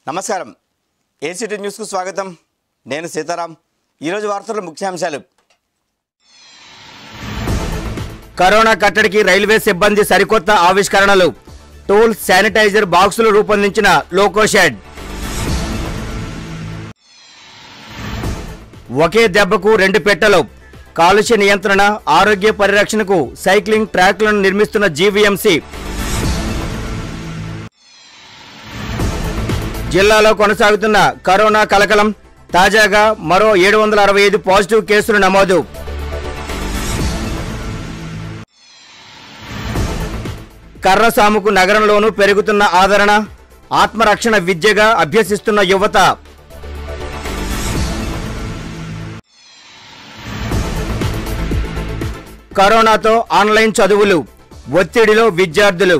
నమస్కారం ఏసీటీ న్యూస్కు స్వాగతం నేను సీతారాం ఈరోజు వార్తల ముఖ్యాంశాలు కరోనా కట్టడికి రైల్వే సిబ్బంది సరికొత్త ఆవిష్కరణలు టూల్స్ శానిటైజర్ బాక్సులు రూపొందించిన లోకోషెడ్ ఒకే దెబ్బకు రెండు పెట్టెలు కాలుష్య నియంత్రణ ఆరోగ్య పరిరక్షణకు సైక్లింగ్ ట్రాక్లను నిర్మిస్తున్న జీవీఎంసీ జిల్లాలో కొనసాగుతున్న కరోనా కలకలం తాజాగా మరో ఏడు వందల అరవై ఐదు పాజిటివ్ కేసులు నమోదు కర్రసాముకు నగరంలోనూ పెరుగుతున్న ఆదరణ ఆత్మరక్షణ విద్యగా అభ్యసిస్తున్న యువత కరోనాతో ఆన్లైన్ చదువులు ఒత్తిడిలో విద్యార్థులు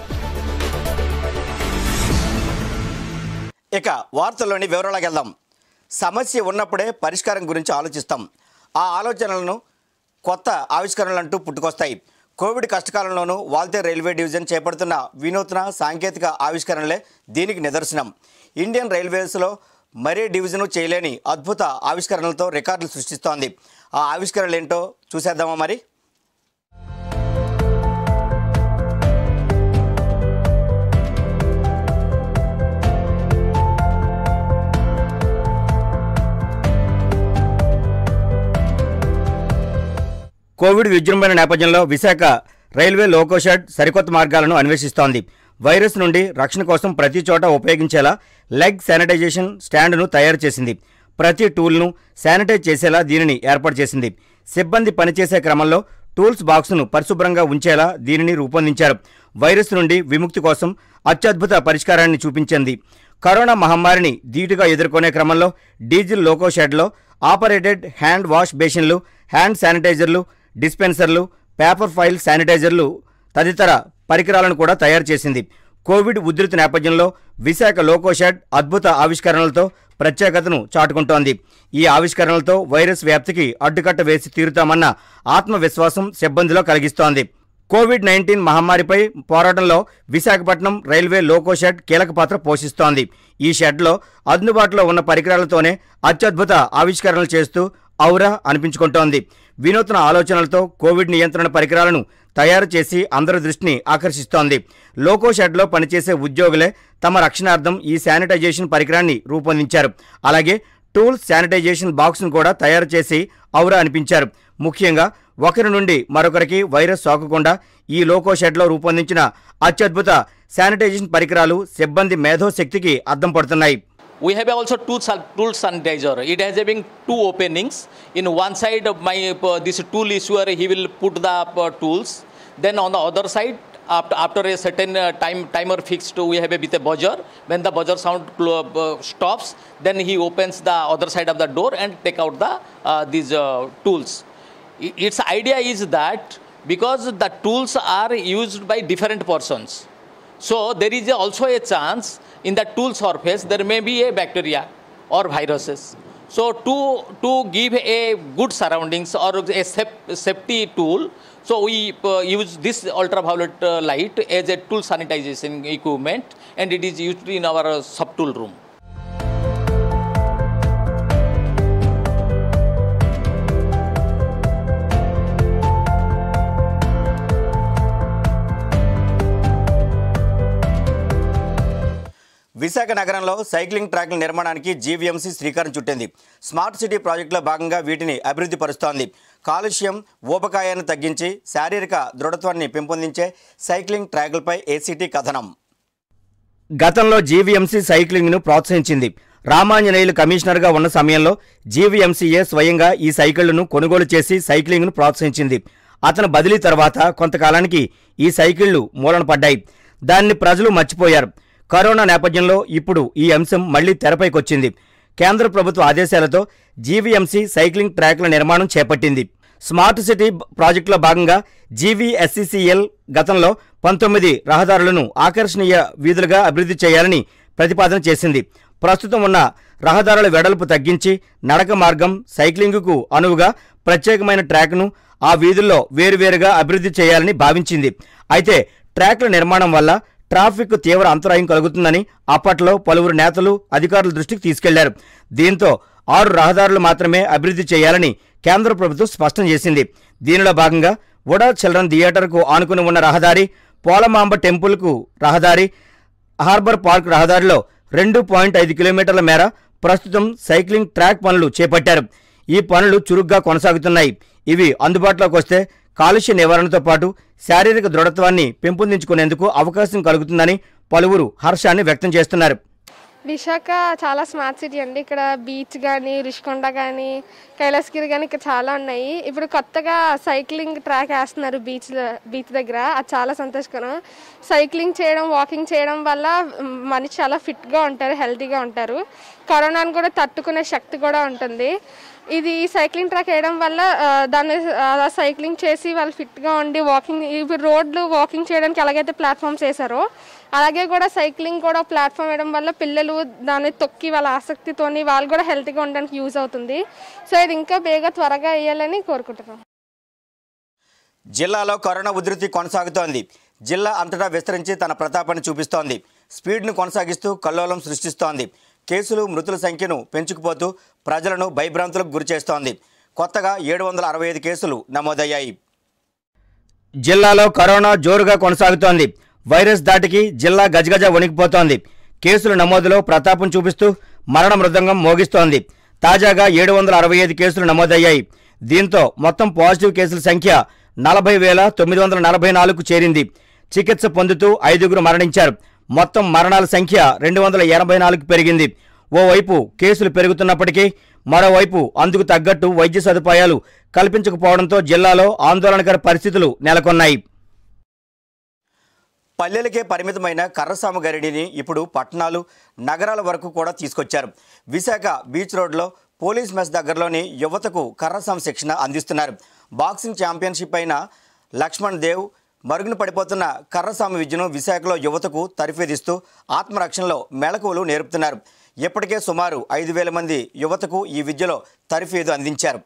ఇక వార్తల్లోని వివరాలకు వెళ్దాం సమస్య ఉన్నప్పుడే పరిష్కారం గురించి ఆలోచిస్తాం ఆ ఆలోచనలను కొత్త ఆవిష్కరణలు అంటూ పుట్టుకొస్తాయి కోవిడ్ కష్టకాలంలోనూ వాల్తే రైల్వే డివిజన్ చేపడుతున్న వినూత్న సాంకేతిక ఆవిష్కరణలే దీనికి నిదర్శనం ఇండియన్ రైల్వేస్లో మరే డివిజను చేయలేని అద్భుత ఆవిష్కరణలతో రికార్డులు సృష్టిస్తోంది ఆ ఆవిష్కరణలు ఏంటో చూసేద్దామా మరి కోవిడ్ విజృంభణ నేపథ్యంలో విశాఖ రైల్వే లోకోషెడ్ సరికొత్త మార్గాలను అన్వేషిస్తోంది వైరస్ నుండి రక్షణ కోసం ప్రతి చోట ఉపయోగించేలా లెగ్ శానిటైజేషన్ స్టాండ్ను తయారు చేసింది ప్రతి టూల్ను శానిటైజ్ చేసేలా దీనిని ఏర్పాటు చేసింది సిబ్బంది పనిచేసే క్రమంలో టూల్స్ బాక్సును పరిశుభ్రంగా ఉంచేలా దీనిని రూపొందించారు వైరస్ నుండి విముక్తి కోసం అత్యద్భుత పరిష్కారాన్ని చూపించింది కరోనా మహమ్మారిని ధీటుగా ఎదుర్కొనే క్రమంలో డీజిల్ లోకో షెడ్లో ఆపరేటెడ్ హ్యాండ్ వాష్ బేసిన్లు హ్యాండ్ శానిటైజర్లు డిస్పెన్సర్లు పేపర్ ఫైల్ శానిటైజర్లు తదితర పరికరాలను కూడా తయారు చేసింది కోవిడ్ ఉధృతి నేపథ్యంలో విశాఖ లోకో షెడ్ అద్భుత ఆవిష్కరణలతో ప్రత్యేకతను చాటుకుంటోంది ఈ ఆవిష్కరణలతో వైరస్ వ్యాప్తికి అడ్డుకట్ట వేసి తీరుతామన్న ఆత్మవిశ్వాసం సిబ్బందిలో కలిగిస్తోంది కోవిడ్ నైన్టీన్ మహమ్మారిపై పోరాటంలో విశాఖపట్నం రైల్వే లోకో షెడ్ కీలక పాత్ర పోషిస్తోంది ఈ షెడ్లో అందుబాటులో ఉన్న పరికరాలతోనే అత్యద్భుత ఆవిష్కరణలు చేస్తూ ఔరా అనిపించుకుంటోంది వినూత్న ఆలోచనలతో కోవిడ్ నియంత్రణ పరికరాలను తయారు చేసి అందరి దృష్టిని ఆకర్షిస్తోంది లోకో షెడ్లో పనిచేసే ఉద్యోగులే తమ రక్షణార్థం ఈ శానిటైజేషన్ పరికరాన్ని రూపొందించారు అలాగే టూల్స్ శానిటైజేషన్ బాక్స్ను కూడా తయారు చేసి ఔరా అనిపించారు ముఖ్యంగా ఒకరి నుండి మరొకరికి వైరస్ సోకకుండా ఈ లోకో షెడ్లో రూపొందించిన అత్యద్భుత శానిటైజేషన్ పరికరాలు సిబ్బంది మేధోశక్తికి అద్దం పడుతున్నాయి We have also tool, san- tool sanitizer. It has having two openings. In one side of my uh, this tool is where he will put the uh, tools. Then on the other side, after, after a certain uh, time timer fixed, we have a with a buzzer. When the buzzer sound clo- uh, stops, then he opens the other side of the door and take out the uh, these uh, tools. I- Its idea is that because the tools are used by different persons, so there is also a chance in the tool surface there may be a bacteria or viruses. So to to give a good surroundings or a saf- safety tool, so we uh, use this ultraviolet uh, light as a tool sanitization equipment, and it is used in our uh, sub tool room. Visakha నగరంలో cycling ట్రాక్ల నిర్మాణానికి GVMC శ్రీకారం చుట్టింది smart city ప్రాజెక్టులో భాగంగా వీటిని అభివృద్ధి పరుస్తోంది కాలుష్యం ఊపకాయాన్ని తగ్గించి శారీరక దృఢత్వాన్ని పెంపొందించే సైక్లింగ్ ట్రాక్లపై ఏసీటీ కథనం గతంలో జీవీఎంసీ సైక్లింగ్ను ప్రోత్సహించింది రామాంజనేయులు కమిషనర్గా ఉన్న సమయంలో జీవీఎంసీఏ స్వయంగా ఈ సైకిళ్లను కొనుగోలు చేసి సైక్లింగ్ను ప్రోత్సహించింది అతను బదిలీ తర్వాత కొంతకాలానికి ఈ సైకిళ్లు మూలన పడ్డాయి దాన్ని ప్రజలు మర్చిపోయారు కరోనా నేపథ్యంలో ఇప్పుడు ఈ అంశం మళ్లీ తెరపైకొచ్చింది కేంద్ర ప్రభుత్వ ఆదేశాలతో జీవీఎంసీ సైక్లింగ్ ట్రాక్ల నిర్మాణం చేపట్టింది స్మార్ట్ సిటీ ప్రాజెక్టులో భాగంగా జీవీఎస్సీసీఎల్ గతంలో పంతొమ్మిది రహదారులను ఆకర్షణీయ వీధులుగా అభివృద్ధి చేయాలని ప్రతిపాదన చేసింది ప్రస్తుతం ఉన్న రహదారుల వెడల్పు తగ్గించి నడక మార్గం సైక్లింగుకు అనువుగా ప్రత్యేకమైన ట్రాక్ను ఆ వీధుల్లో వేరువేరుగా అభివృద్ధి చేయాలని భావించింది అయితే ట్రాక్ల నిర్మాణం వల్ల ట్రాఫిక్ తీవ్ర అంతరాయం కలుగుతుందని అప్పట్లో పలువురు నేతలు అధికారుల దృష్టికి తీసుకెళ్లారు దీంతో ఆరు రహదారులు మాత్రమే అభివృద్ధి చేయాలని కేంద్ర ప్రభుత్వం స్పష్టం చేసింది దీనిలో భాగంగా ఉడా చిల్డ్రన్ థియేటర్కు ఆనుకుని ఉన్న రహదారి పోలమాంబ టెంపుల్కు రహదారి హార్బర్ పార్క్ రహదారిలో రెండు పాయింట్ ఐదు కిలోమీటర్ల మేర ప్రస్తుతం సైక్లింగ్ ట్రాక్ పనులు చేపట్టారు ఈ పనులు చురుగ్గా కొనసాగుతున్నాయి ఇవి అందుబాటులోకి వస్తే కాలుష్య నివారణతో పాటు శారీరక దృఢత్వాన్ని పెంపొందించుకునేందుకు అవకాశం కలుగుతుందని పలువురు హర్షాన్ని వ్యక్తం చేస్తున్నారు విశాఖ చాలా స్మార్ట్ సిటీ అండి ఇక్కడ బీచ్ కానీ రిషికొండ కానీ కైలాసగిరి కానీ ఇక్కడ చాలా ఉన్నాయి ఇప్పుడు కొత్తగా సైక్లింగ్ ట్రాక్ వేస్తున్నారు బీచ్ బీచ్ దగ్గర అది చాలా సంతోషకరం సైక్లింగ్ చేయడం వాకింగ్ చేయడం వల్ల మ్, మనిషి చాలా ఫిట్గా ఉంటారు హెల్తీగా ఉంటారు కరోనాను కూడా తట్టుకునే శక్తి కూడా ఉంటుంది ఇది సైక్లింగ్ ట్రాక్ వేయడం వల్ల ఆ, దాన్ని అలా సైక్లింగ్ చేసి వాళ్ళు ఫిట్గా ఉండి వాకింగ్ ఇప్పుడు రోడ్లు వాకింగ్ చేయడానికి ఎలాగైతే ప్లాట్ఫామ్స్ వేసారో అలాగే కూడా సైక్లింగ్ కూడా ప్లాట్ఫామ్ వేయడం వల్ల పిల్లలు దాన్ని తొక్కి వాళ్ళ ఆసక్తితోని వాళ్ళు కూడా హెల్తీగా ఉండడానికి యూజ్ అవుతుంది సో ఇది ఇంకా బేగా త్వరగా వేయాలని కోరుకుంటున్నాం జిల్లాలో కరోనా ఉధృతి కొనసాగుతోంది జిల్లా అంతటా విస్తరించి తన ప్రతాపాన్ని చూపిస్తోంది స్పీడ్ను కొనసాగిస్తూ కల్లోలం సృష్టిస్తోంది కేసులు మృతుల సంఖ్యను పెంచుకుపోతూ ప్రజలను భయభ్రాంతులకు గురిచేస్తోంది కొత్తగా ఏడు వందల అరవై ఐదు కేసులు నమోదయ్యాయి జిల్లాలో కరోనా జోరుగా కొనసాగుతోంది వైరస్ దాటికి జిల్లా గజగజ వణికిపోతోంది కేసుల నమోదులో ప్రతాపం చూపిస్తూ మరణ మృదంగం మోగిస్తోంది తాజాగా ఏడు వందల అరవై ఐదు కేసులు నమోదయ్యాయి దీంతో మొత్తం పాజిటివ్ కేసుల సంఖ్య నలభై వేల తొమ్మిది వందల నలభై నాలుగుకు చేరింది చికిత్స పొందుతూ ఐదుగురు మరణించారు మొత్తం మరణాల సంఖ్య రెండు వందల ఎనభై నాలుగు పెరిగింది ఓవైపు కేసులు పెరుగుతున్నప్పటికీ మరోవైపు అందుకు తగ్గట్టు వైద్య సదుపాయాలు కల్పించకపోవడంతో జిల్లాలో ఆందోళనకర పరిస్థితులు నెలకొన్నాయి పల్లెలకే పరిమితమైన కర్రసామ గరిడిని ఇప్పుడు పట్టణాలు నగరాల వరకు కూడా తీసుకొచ్చారు విశాఖ బీచ్ రోడ్లో పోలీస్ మెస్ దగ్గరలోని యువతకు కర్రసామ శిక్షణ అందిస్తున్నారు బాక్సింగ్ ఛాంపియన్షిప్ అయిన లక్ష్మణ్ దేవ్ మరుగున పడిపోతున్న కర్రసామ విద్యను విశాఖలో యువతకు తరిఫేదిస్తూ ఆత్మరక్షణలో మెళకువలు నేర్పుతున్నారు ఇప్పటికే సుమారు ఐదు వేల మంది యువతకు ఈ విద్యలో తరిఫేదు అందించారు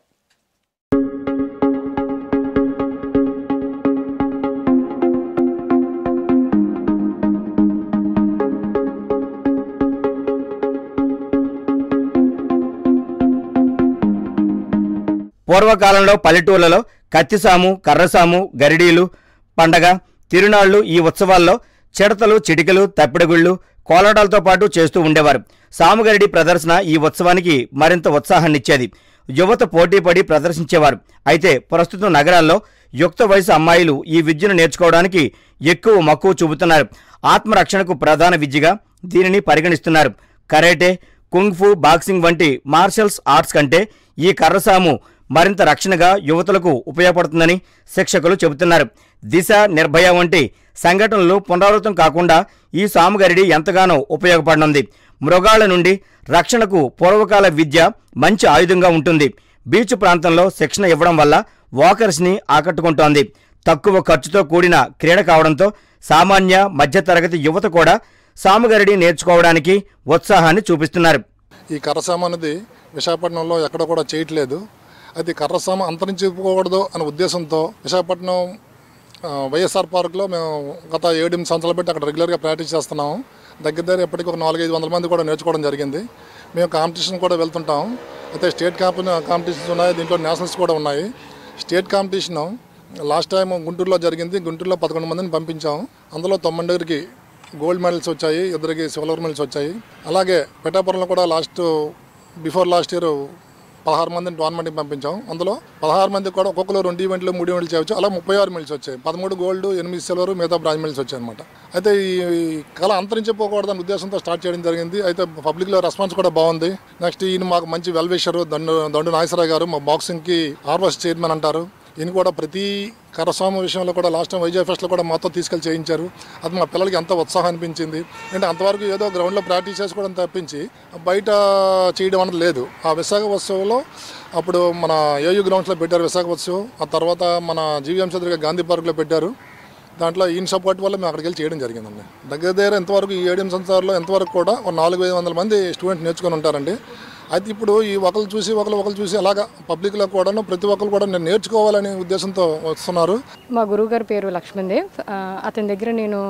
పూర్వకాలంలో పల్లెటూర్లలో కత్తిసాము కర్రసాము గరిడీలు పండగ తిరునాళ్లు ఈ ఉత్సవాల్లో చిడతలు చిటికలు తప్పిడగుళ్ళు కోలాటాలతో పాటు చేస్తూ ఉండేవారు సాముగరిడి ప్రదర్శన ఈ ఉత్సవానికి మరింత ఉత్సాహాన్నిచ్చేది యువత పోటీపడి ప్రదర్శించేవారు అయితే ప్రస్తుతం నగరాల్లో యుక్త వయసు అమ్మాయిలు ఈ విద్యను నేర్చుకోవడానికి ఎక్కువ మక్కువ చూపుతున్నారు ఆత్మరక్షణకు ప్రధాన విద్యగా దీనిని పరిగణిస్తున్నారు కరాటే కుంగ్ఫు బాక్సింగ్ వంటి మార్షల్స్ ఆర్ట్స్ కంటే ఈ కర్రసాము మరింత రక్షణగా యువతులకు ఉపయోగపడుతుందని శిక్షకులు చెబుతున్నారు దిశ నిర్భయ వంటి సంఘటనలు పునరావృతం కాకుండా ఈ సాముగరిడి ఎంతగానో ఉపయోగపడనుంది మృగాల నుండి రక్షణకు పూర్వకాల విద్య మంచి ఆయుధంగా ఉంటుంది బీచ్ ప్రాంతంలో శిక్షణ ఇవ్వడం వల్ల వాకర్స్ని ఆకట్టుకుంటోంది తక్కువ ఖర్చుతో కూడిన క్రీడ కావడంతో సామాన్య మధ్యతరగతి యువత కూడా సాముగరిడి నేర్చుకోవడానికి ఉత్సాహాన్ని చూపిస్తున్నారు ఈ కర్రసామ అనేది విశాఖపట్నంలో ఎక్కడ కూడా చేయట్లేదు అది కర్రసామ అంతరించిపోకూడదు అనే ఉద్దేశంతో విశాఖపట్నం ఆ, వైఎస్ఆర్ పార్క్లో మేము గత ఏడెనిమిది సంవత్సరాల బట్టి అక్కడ రెగ్యులర్గా ప్రాక్టీస్ చేస్తున్నాము దగ్గర దగ్గర ఇప్పటికి ఒక నాలుగైదు వందల మంది కూడా నేర్చుకోవడం జరిగింది మేము కాంపిటీషన్ కూడా వెళ్తుంటాం అయితే స్టేట్ కాంపి కాంపిటీషన్స్ ఉన్నాయి దీంట్లో నేషనల్స్ కూడా ఉన్నాయి స్టేట్ కాంపిటీషను లాస్ట్ టైం గుంటూరులో జరిగింది గుంటూరులో పదకొండు మందిని పంపించాం అందులో తొమ్మిదికి గోల్డ్ మెడల్స్ వచ్చాయి ఇద్దరికి సిల్వర్ మెడల్స్ వచ్చాయి అలాగే పిఠాపురంలో కూడా లాస్ట్ బిఫోర్ లాస్ట్ ఇయర్ పదహారు మందిని టోర్నమెంట్కి పంపించాం అందులో పదహారు మంది కూడా ఒక్కొక్కరు రెండు ఈవెంట్లు మూడు ఈవెంట్లు చేయవచ్చు అలా ముప్పై ఆరు మెడల్స్ వచ్చాయి పదమూడు గోల్డ్ ఎనిమిది సిల్వర్ మిగతా బ్రాంజ్ మెడల్స్ వచ్చాయి అనమాట అయితే ఈ కళ అంతరించిపోకూడదనే ఉద్దేశంతో స్టార్ట్ చేయడం జరిగింది అయితే పబ్లిక్లో రెస్పాన్స్ కూడా బాగుంది నెక్స్ట్ ఈయన మాకు మంచి వెల్ విషర్ దండు దండు నాగేశ్వరరావు గారు మా బాక్సింగ్కి ఆర్వస్ చైర్మన్ అంటారు ఈయన కూడా ప్రతి కరస్వామి విషయంలో కూడా లాస్ట్ టైం వైజాగ్ ఫెస్ట్లో కూడా మాతో తీసుకెళ్ళి చేయించారు అది మా పిల్లలకి ఎంతో ఉత్సాహం అనిపించింది అంటే అంతవరకు ఏదో గ్రౌండ్లో ప్రాక్టీస్ చేసుకోవడం తప్పించి బయట చేయడం అనేది లేదు ఆ విశాఖ ఉత్సవంలో అప్పుడు మన ఏయూ గ్రౌండ్స్లో పెట్టారు విశాఖ ఉత్సవం ఆ తర్వాత మన జీవీఎం చంద్రిక గాంధీ పార్క్లో పెట్టారు దాంట్లో ఈయన సపోర్ట్ వల్ల మేము అక్కడికి వెళ్ళి చేయడం జరిగిందండి దగ్గర దగ్గర ఎంతవరకు ఈ ఏడెనిమిది సంవత్సరాల్లో ఎంతవరకు కూడా ఒక నాలుగు ఐదు వందల మంది స్టూడెంట్ నేర్చుకొని ఉంటారండి అయితే ఇప్పుడు ఈ ఒకరు చూసి ఒకరు ఒకరు చూసి అలాగా పబ్లిక్లో కూడాను ప్రతి ఒక్కరు కూడా నేను నేర్చుకోవాలనే ఉద్దేశంతో వస్తున్నారు మా గురువుగారి పేరు లక్ష్మణ్ దేవ్ ఆ, అతని దగ్గర నేను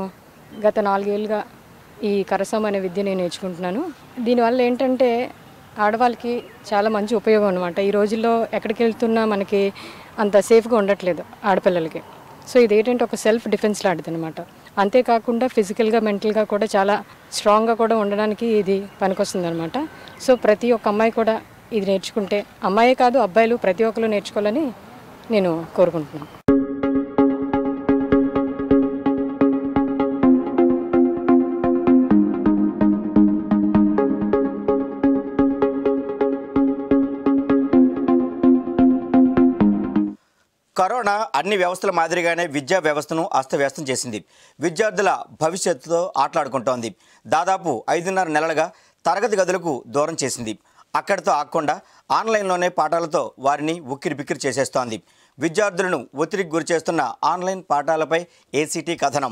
గత నాలుగేళ్ళుగా ఈ కరసం అనే విద్య నేను నేర్చుకుంటున్నాను దీనివల్ల ఏంటంటే ఆడవాళ్ళకి చాలా మంచి ఉపయోగం అనమాట ఈ రోజుల్లో ఎక్కడికి వెళ్తున్నా మనకి అంత సేఫ్గా ఉండట్లేదు ఆడపిల్లలకి సో ఇది ఏంటంటే ఒక సెల్ఫ్ డిఫెన్స్ లాంటిది అనమాట అంతేకాకుండా ఫిజికల్గా మెంటల్గా కూడా చాలా స్ట్రాంగ్గా కూడా ఉండడానికి ఇది పనికొస్తుంది అనమాట సో ప్రతి ఒక్క అమ్మాయి కూడా ఇది నేర్చుకుంటే అమ్మాయే కాదు అబ్బాయిలు ప్రతి ఒక్కరు నేర్చుకోవాలని నేను కోరుకుంటున్నాను కరోనా అన్ని వ్యవస్థల మాదిరిగానే విద్యా వ్యవస్థను అస్తవ్యస్తం చేసింది విద్యార్థుల భవిష్యత్తుతో ఆటలాడుకుంటోంది దాదాపు ఐదున్నర నెలలుగా తరగతి గదులకు దూరం చేసింది అక్కడితో ఆగకుండా ఆన్లైన్లోనే పాఠాలతో వారిని ఉక్కిరి బిక్కిరి చేసేస్తోంది విద్యార్థులను ఒత్తిడికి గురిచేస్తున్న ఆన్లైన్ పాఠాలపై ఏసీటీ కథనం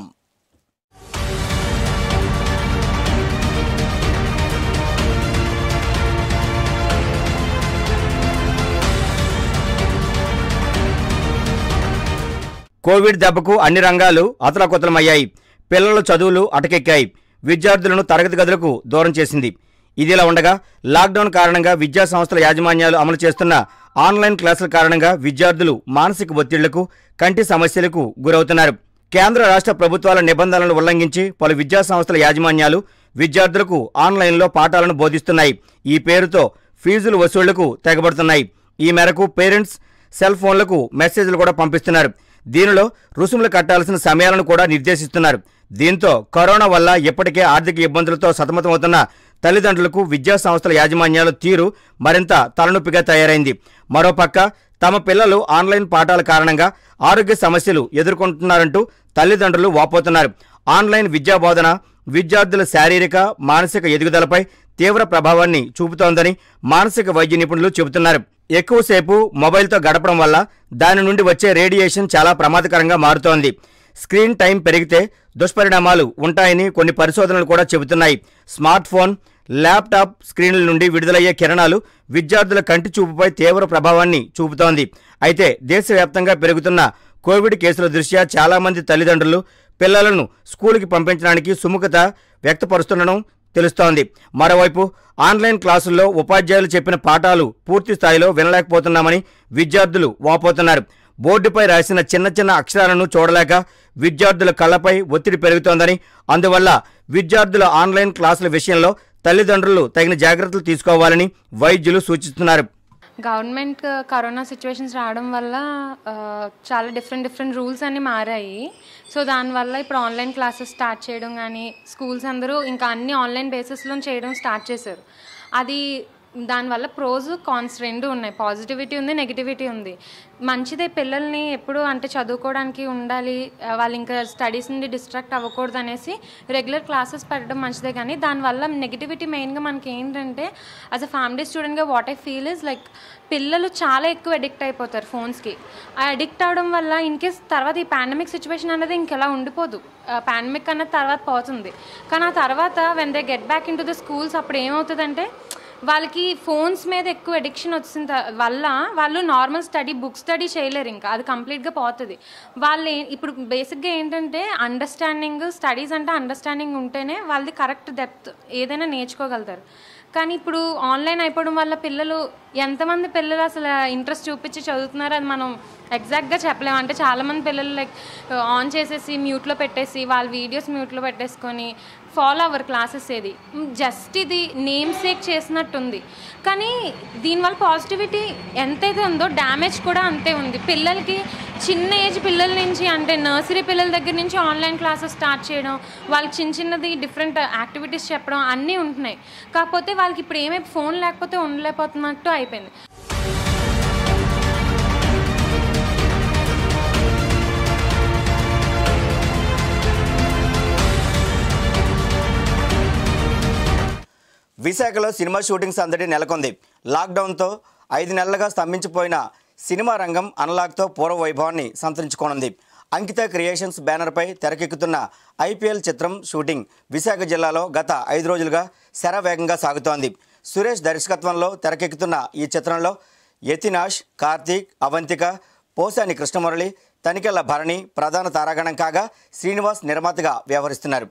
కోవిడ్ దెబ్బకు అన్ని రంగాలు అతలకుతలమయ్యాయి పిల్లల చదువులు అటకెక్కాయి విద్యార్థులను తరగతి గదులకు దూరం చేసింది ఇదిలా ఉండగా లాక్డౌన్ కారణంగా విద్యా సంస్థల యాజమాన్యాలు అమలు చేస్తున్న ఆన్లైన్ క్లాసుల కారణంగా విద్యార్థులు మానసిక ఒత్తిళ్లకు కంటి సమస్యలకు గురవుతున్నారు కేంద్ర రాష్ట్ర ప్రభుత్వాల నిబంధనలను ఉల్లంఘించి పలు విద్యా సంస్థల యాజమాన్యాలు విద్యార్థులకు ఆన్లైన్లో పాఠాలను బోధిస్తున్నాయి ఈ పేరుతో ఫీజులు వసూళ్లకు తెగబడుతున్నాయి ఈ మేరకు పేరెంట్స్ సెల్ ఫోన్లకు మెసేజ్లు కూడా పంపిస్తున్నారు దీనిలో రుసుములు కట్టాల్సిన సమయాలను కూడా నిర్దేశిస్తున్నారు దీంతో కరోనా వల్ల ఇప్పటికే ఆర్థిక ఇబ్బందులతో సతమతమవుతున్న తల్లిదండ్రులకు విద్యా సంస్థల యాజమాన్యాల తీరు మరింత తలనొప్పిగా తయారైంది మరోపక్క తమ పిల్లలు ఆన్లైన్ పాఠాల కారణంగా ఆరోగ్య సమస్యలు ఎదుర్కొంటున్నారంటూ తల్లిదండ్రులు వాపోతున్నారు ఆన్లైన్ విద్యా బోధన విద్యార్థుల శారీరక మానసిక ఎదుగుదలపై తీవ్ర ప్రభావాన్ని చూపుతోందని మానసిక వైద్య నిపుణులు చెబుతున్నారు ఎక్కువసేపు మొబైల్తో గడపడం వల్ల దాని నుండి వచ్చే రేడియేషన్ చాలా ప్రమాదకరంగా మారుతోంది స్క్రీన్ టైం పెరిగితే దుష్పరిణామాలు ఉంటాయని కొన్ని పరిశోధనలు కూడా చెబుతున్నాయి స్మార్ట్ ఫోన్ ల్యాప్టాప్ స్క్రీన్ల నుండి విడుదలయ్యే కిరణాలు విద్యార్థుల కంటి చూపుపై తీవ్ర ప్రభావాన్ని చూపుతోంది అయితే దేశవ్యాప్తంగా పెరుగుతున్న కోవిడ్ కేసుల దృష్ట్యా చాలామంది తల్లిదండ్రులు పిల్లలను స్కూలుకి పంపించడానికి సుముఖత వ్యక్తపరుస్తుండడం తెలుస్తోంది మరోవైపు ఆన్లైన్ క్లాసుల్లో ఉపాధ్యాయులు చెప్పిన పాఠాలు పూర్తి స్థాయిలో వినలేకపోతున్నామని విద్యార్థులు వాపోతున్నారు బోర్డుపై రాసిన చిన్న చిన్న అక్షరాలను చూడలేక విద్యార్థుల కళ్ళపై ఒత్తిడి పెరుగుతోందని అందువల్ల విద్యార్థుల ఆన్లైన్ క్లాసుల విషయంలో తల్లిదండ్రులు తగిన జాగ్రత్తలు తీసుకోవాలని వైద్యులు సూచిస్తున్నారు గవర్నమెంట్ కరోనా సిచ్యువేషన్స్ రావడం వల్ల ఆ, చాలా డిఫరెంట్ డిఫరెంట్ రూల్స్ అన్నీ మారాయి సో దానివల్ల ఇప్పుడు ఆన్లైన్ క్లాసెస్ స్టార్ట్ చేయడం కానీ స్కూల్స్ అందరూ ఇంకా అన్ని ఆన్లైన్ బేసిస్లో చేయడం స్టార్ట్ చేశారు అది దానివల్ల ప్రోస్ కాన్స్ రెండు ఉన్నాయి పాజిటివిటీ ఉంది నెగిటివిటీ ఉంది మంచిదే పిల్లల్ని ఎప్పుడు అంటే చదువుకోవడానికి ఉండాలి ఆ, వాళ్ళు ఇంకా స్టడీస్ నుండి డిస్ట్రాక్ట్ అవ్వకూడదు అనేసి రెగ్యులర్ క్లాసెస్ పెట్టడం మంచిదే కానీ దానివల్ల నెగిటివిటీ మెయిన్గా మనకి ఏంటంటే యాజ్ అ ఫ్యామిలీ స్టూడెంట్గా what I feel is like పిల్లలు చాలా ఎక్కువ అడిక్ట్ అయిపోతారు ఫోన్స్కి ఆ అడిక్ట్ అవడం వల్ల ఇన్ కేస్ తర్వాత ఈ పాండమిక్ సిచ్యువేషన్ అనేది ఇంకెలా ఉండిపోదు పాండమిక్ అన్నది తర్వాత పోతుంది కానీ ఆ తర్వాత when they get back into the schools అప్పుడు ఏమవుతుందంటే వాళ్ళకి ఫోన్స్ మీద ఎక్కువ అడిక్షన్ వచ్చిన త- వల్ల వాళ్ళు నార్మల్ స్టడీ బుక్ స్టడీ చేయలేరు ఇంకా అది కంప్లీట్గా పోతుంది వాళ్ళు ఏ- ఇప్పుడు బేసిక్గా ఏంటంటే అండర్స్టాండింగ్ స్టడీస్ అంటే అండర్స్టాండింగ్ ఉంటేనే వాళ్ళది కరెక్ట్ డెప్త్ ఏదైనా నేర్చుకోగలుగుతారు కానీ ఇప్పుడు ఆన్లైన్ అయిపోవడం వల్ల పిల్లలు ఎంతమంది పిల్లలు అసలు ఇంట్రెస్ట్ చూపించి చదువుతున్నారో అది మనం ఎగ్జాక్ట్గా చెప్పలేము అంటే చాలామంది పిల్లలు లైక్ ఆన్ చేసేసి మ్యూట్లో పెట్టేసి వాళ్ళ వీడియోస్ మ్యూట్లో పెట్టేసుకొని ఫాలో అవ్వరు క్లాసెస్ ఏది జస్ట్ ఇది నేమ్ సేక్ చేసినట్టుంది కానీ దీనివల్ల పాజిటివిటీ ఎంతైతే ఉందో డ్యామేజ్ కూడా అంతే ఉంది పిల్లలకి చిన్న ఏజ్ పిల్లల నుంచి అంటే నర్సరీ పిల్లల దగ్గర నుంచి ఆన్లైన్ క్లాసెస్ స్టార్ట్ చేయడం వాళ్ళకి చిన్న చిన్నది డిఫరెంట్ యాక్టివిటీస్ చెప్పడం అన్నీ ఉంటున్నాయి కాకపోతే వాళ్ళకి ఇప్పుడు ఏమై ఫోన్ లేకపోతే ఉండలేకపోతున్నట్టు అయిపోయింది విశాఖలో సినిమా షూటింగ్ సందడి నెలకొంది లాక్డౌన్తో ఐదు నెలలుగా స్తంభించిపోయిన సినిమా రంగం అన్లాక్తో పూర్వ వైభవాన్ని సంతరించుకోనుంది అంకిత క్రియేషన్స్ బ్యానర్పై తెరకెక్కుతున్న ఐపీఎల్ చిత్రం షూటింగ్ విశాఖ జిల్లాలో గత ఐదు రోజులుగా శరవేగంగా సాగుతోంది సురేష్ దర్శకత్వంలో తెరకెక్కుతున్న ఈ చిత్రంలో యతినాష్ కార్తీక్ అవంతిక పోసాని కృష్ణమురళి తనికెళ్ల భరణి ప్రధాన తారాగణం కాగా శ్రీనివాస్ నిర్మాతగా వ్యవహరిస్తున్నారు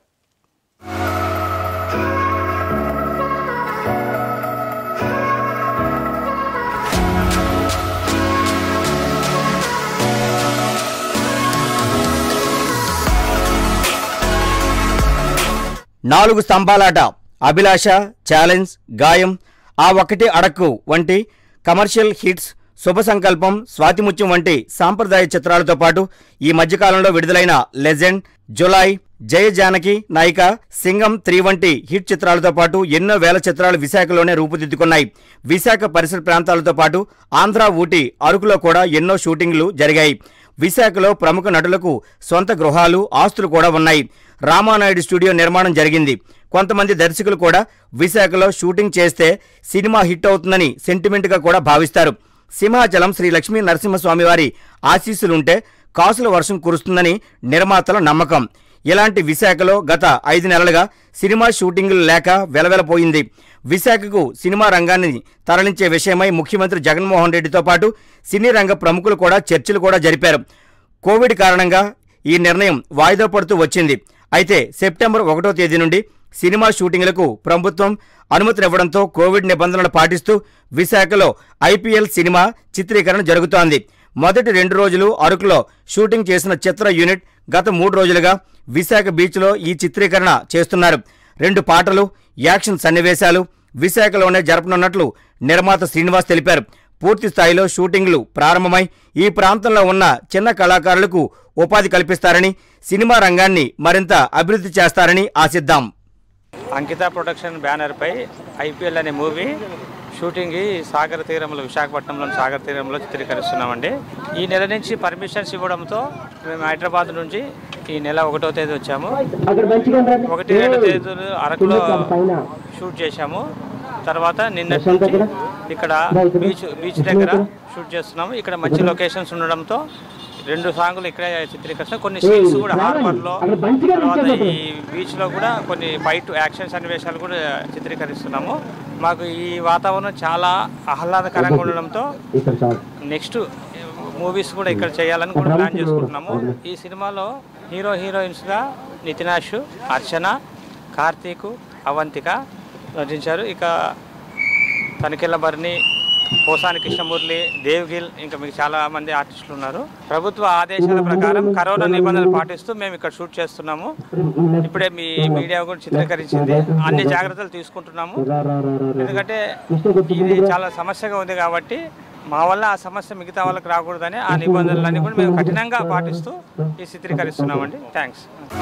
నాలుగు స్తంభాలాట అభిలాష ఛాలెంజ్ గాయం ఆ ఒక్కటి అడక్కు వంటి కమర్షియల్ హిట్స్ శుభ సంకల్పం స్వాతిముత్యం వంటి సాంప్రదాయ చిత్రాలతో పాటు ఈ మధ్యకాలంలో విడుదలైన లెజెండ్ జులై జయ జానకి నాయిక సింగం త్రీ వంటి హిట్ చిత్రాలతో పాటు ఎన్నో వేల చిత్రాలు విశాఖలోనే రూపుదిద్దుకున్నాయి విశాఖ పరిసర ప్రాంతాలతో పాటు ఆంధ్ర ఊటీ అరకులో కూడా ఎన్నో షూటింగ్లు జరిగాయి విశాఖలో ప్రముఖ నటులకు సొంత గృహాలు ఆస్తులు కూడా ఉన్నాయి రామానాయుడు స్టూడియో నిర్మాణం జరిగింది కొంతమంది దర్శకులు కూడా విశాఖలో షూటింగ్ చేస్తే సినిమా హిట్ అవుతుందని సెంటిమెంట్గా కూడా భావిస్తారు సింహాచలం శ్రీ లక్ష్మీ నరసింహస్వామి వారి ఆశీస్సులుంటే కాసుల వర్షం కురుస్తుందని నిర్మాతల నమ్మకం ఇలాంటి విశాఖలో గత ఐదు నెలలుగా సినిమా షూటింగులు లేక వెలవెలపోయింది విశాఖకు సినిమా రంగాన్ని తరలించే విషయమై ముఖ్యమంత్రి జగన్మోహన్ రెడ్డితో పాటు సినీ రంగ ప్రముఖులు కూడా చర్చలు కూడా జరిపారు కోవిడ్ కారణంగా ఈ నిర్ణయం వాయిదా పడుతూ వచ్చింది అయితే సెప్టెంబర్ ఒకటో తేదీ నుండి సినిమా షూటింగ్లకు ప్రభుత్వం అనుమతినివ్వడంతో కోవిడ్ నిబంధనలు పాటిస్తూ విశాఖలో ఐపీఎల్ సినిమా చిత్రీకరణ జరుగుతోంది మొదటి రెండు రోజులు అరకులో షూటింగ్ చేసిన చిత్ర యూనిట్ గత మూడు రోజులుగా విశాఖ బీచ్లో ఈ చిత్రీకరణ చేస్తున్నారు రెండు పాటలు యాక్షన్ సన్నివేశాలు విశాఖలోనే జరపనున్నట్లు నిర్మాత శ్రీనివాస్ తెలిపారు పూర్తి స్థాయిలో షూటింగ్లు ప్రారంభమై ఈ ప్రాంతంలో ఉన్న చిన్న కళాకారులకు ఉపాధి కల్పిస్తారని సినిమా రంగాన్ని మరింత అభివృద్ధి చేస్తారని ఆశిద్దాం అంకిత ప్రొడక్షన్ బ్యానర్పై ఐపీఎల్ అనే మూవీ షూటింగ్ సాగర్ తీరంలో విశాఖపట్నంలోని సాగర్ తీరంలో చిత్రీకరిస్తున్నామండి ఈ నెల నుంచి పర్మిషన్స్ ఇవ్వడంతో మేము హైదరాబాద్ నుంచి ఈ నెల ఒకటో తేదీ వచ్చాము ఒకటి రెండు తేదీలు అరకులో షూట్ చేశాము తర్వాత నిన్నటి నుంచి ఇక్కడ బీచ్ బీచ్ దగ్గర షూట్ చేస్తున్నాము ఇక్కడ మంచి లొకేషన్స్ ఉండడంతో రెండు సాంగులు ఇక్కడే చిత్రీకరిస్తాం కొన్ని సీన్స్ కూడా హార్బర్లో తర్వాత ఈ బీచ్లో కూడా కొన్ని ఫైట్ యాక్షన్ సన్నివేశాలు కూడా చిత్రీకరిస్తున్నాము మాకు ఈ వాతావరణం చాలా ఆహ్లాదకరంగా ఉండడంతో నెక్స్ట్ మూవీస్ కూడా ఇక్కడ చేయాలని కూడా ప్లాన్ చేసుకుంటున్నాము ఈ సినిమాలో హీరో హీరోయిన్స్గా నితినాష్ అర్చన కార్తీక్ అవంతిక నటించారు ఇక తనికెళ్ళ భరణి పోసాని కృష్ణమూర్లి దేవ్గిల్ ఇంకా మీకు చాలా మంది ఆర్టిస్టులు ఉన్నారు ప్రభుత్వ ఆదేశాల ప్రకారం కరోనా నిబంధనలు పాటిస్తూ మేము ఇక్కడ షూట్ చేస్తున్నాము ఇప్పుడే మీ మీడియా కూడా చిత్రీకరించింది అన్ని జాగ్రత్తలు తీసుకుంటున్నాము ఎందుకంటే ఇది చాలా సమస్యగా ఉంది కాబట్టి మా వల్ల ఆ సమస్య మిగతా వాళ్ళకి రాకూడదని ఆ నిబంధనలన్నీ కూడా మేము కఠినంగా పాటిస్తూ ఈ చిత్రీకరిస్తున్నామండి థ్యాంక్స్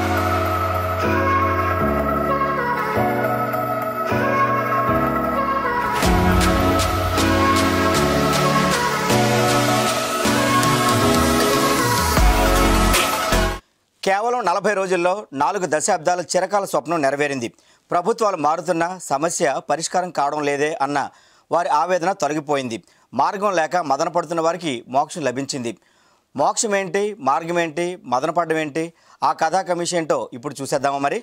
కేవలం నలభై రోజుల్లో నాలుగు దశాబ్దాల చిరకాల స్వప్నం నెరవేరింది ప్రభుత్వాలు మారుతున్న సమస్య పరిష్కారం కావడం లేదే అన్న వారి ఆవేదన తొలగిపోయింది మార్గం లేక మదన పడుతున్న వారికి మోక్షం లభించింది మోక్షం ఏంటి మార్గం ఏంటి మదన పడడం ఏంటి ఆ కథా కమిషన్ ఏంటో ఇప్పుడు చూసేద్దామా మరి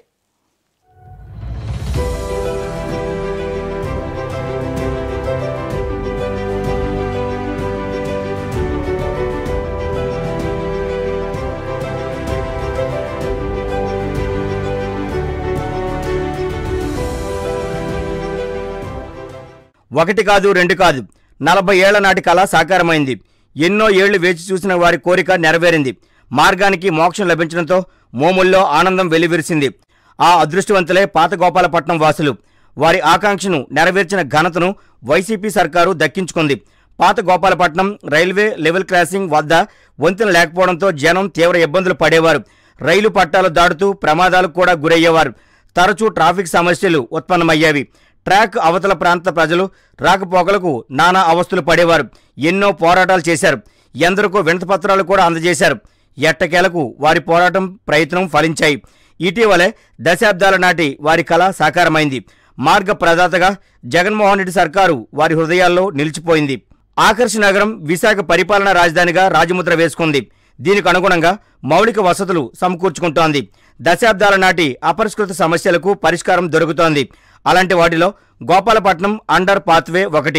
ఒకటి కాదు రెండు కాదు నలభై ఏళ్ల నాటి కళ సాకారమైంది ఎన్నో ఏళ్లు వేచి చూసిన వారి కోరిక నెరవేరింది మార్గానికి మోక్షం లభించడంతో మోముల్లో ఆనందం వెలివిరిసింది ఆ అదృష్టవంతులే పాత గోపాలపట్నం వాసులు వారి ఆకాంక్షను నెరవేర్చిన ఘనతను వైసీపీ సర్కారు దక్కించుకుంది పాత గోపాలపట్నం రైల్వే లెవెల్ క్రాసింగ్ వద్ద వంతెన లేకపోవడంతో జనం తీవ్ర ఇబ్బందులు పడేవారు రైలు పట్టాలు దాటుతూ ప్రమాదాలకు కూడా గురయ్యేవారు తరచూ ట్రాఫిక్ సమస్యలు ఉత్పన్నమయ్యేవి ట్రాక్ అవతల ప్రాంత ప్రజలు రాకపోకలకు నానా అవస్థలు పడేవారు ఎన్నో పోరాటాలు చేశారు ఎందరికో వినతిపత్రాలు కూడా అందజేశారు ఎట్టకేలకు వారి పోరాటం ప్రయత్నం ఫలించాయి ఇటీవలే దశాబ్దాల నాటి వారి కళ సాకారమైంది మార్గ ప్రదాతగా జగన్మోహన్ రెడ్డి సర్కారు వారి హృదయాల్లో నిలిచిపోయింది ఆకర్ష్ నగరం విశాఖ పరిపాలనా రాజధానిగా రాజముద్ర వేసుకుంది దీనికి అనుగుణంగా మౌలిక వసతులు సమకూర్చుకుంటోంది దశాబ్దాల నాటి అపరిష్కృత సమస్యలకు పరిష్కారం దొరుకుతోంది అలాంటి వాటిలో గోపాలపట్నం అండర్ పాత్వే ఒకటి